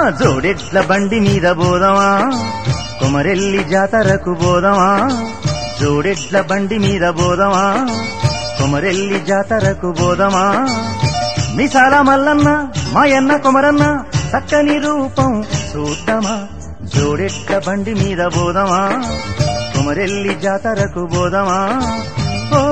జోడెట్ల బండి మీద బోదమా కొమరెల్లి జాతరకు బోదమా జోడెట్ల బండి మీద బోదమా కొమరెల్లి జాతరకు బోదమా మిసాల మల్లన్న మాయన్న కొమరన్న చక్కని రూపం చూద్దామా జోడెట్ల బండి మీద బోదమా కొమరెల్లి జాతరకు బోదమా ఓ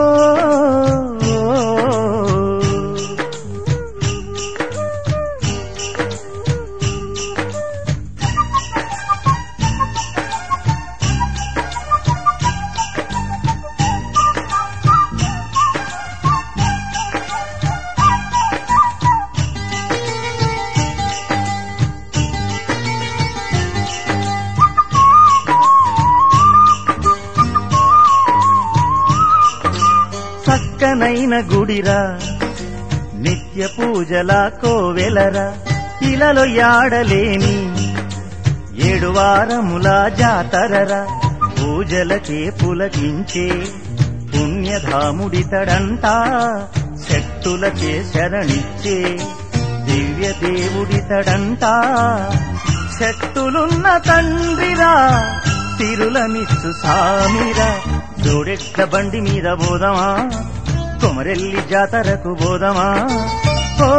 చక్కనైన గుడిరా నిత్య పూజల కోవెలరా ఇలలో యాడలేని ఏడు వారముల జాతరరా పూజలకే పులకించే పుణ్యధాముడితడంట శక్తులకే శరణిచ్చే దివ్య దేవుడితడంట శక్తులున్న తండ్రిరా తిరులనిచ్చు సామిరా జోడెట్ల బండి మీద బోదమా కొమరెల్లి జాతరకు బోదమా ఓ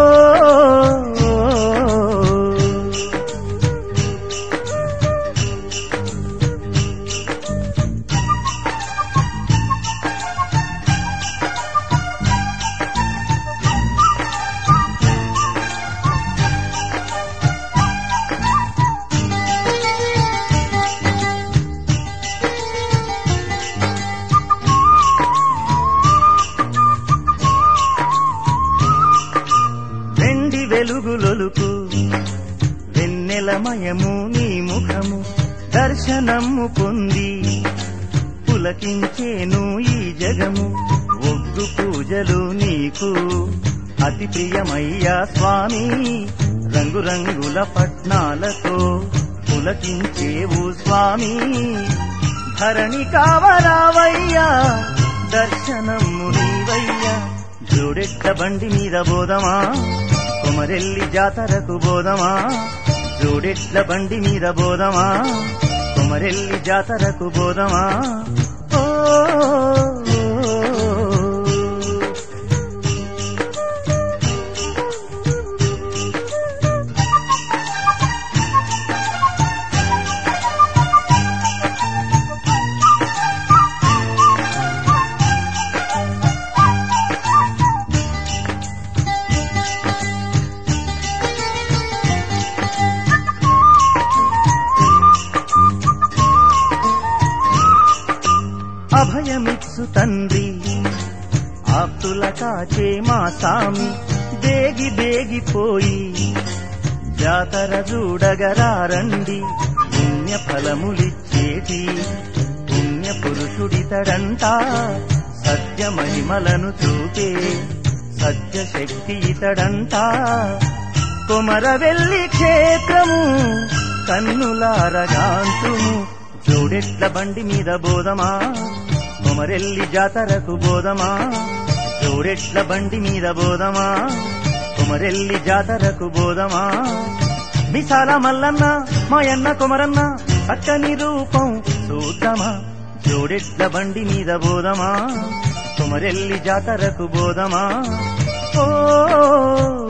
వెండి వెలుగులొలుకు వెన్నెలమయము నీ ముఖము దర్శనము పొంది పులకించేను ఈ జగము ఒగ్గు పూజలు నీకు అతి ప్రియమయ్యా స్వామి రంగురంగుల పట్నాలతో పులకించేవు స్వామి ధరణి కావరావయ్యా దర్శనము నీవయ్యా జోడెట్ట బండి మీద బోదమా కొమరెల్లి జాతరకు బోదమా జోడెట్ల బండి మీద బోదమా కొమరెల్లి జాతరకు బోదమా ఓ అభయమిచ్చు తండ్రి ఆప్తుల కాచే మా సామి బేగి బేగిపోయి జాతర చూడగరారండి పుణ్య ఫలములిచ్చేటి పుణ్య పురుషుడితడంట సత్య మహిమలను చూపే సత్య శక్తి ఇతడంట కొమరవెల్లి క్షేత్రము కన్నులారగాంతుము జోడెట్ల బండి మీద బోధమా కొమరెల్లి జాతరకు బోధమా జోడెట్ల బండి మీద బోధమా కొమరెల్లి జాతరకు బోధమా మిసాల మల్లన్న మాయన్న కొమరన్న చక్కని రూపం చూద్దామా జోడెట్ల బండి మీద బోధమా కొమరెల్లి జాతరకు బోధమా ఓ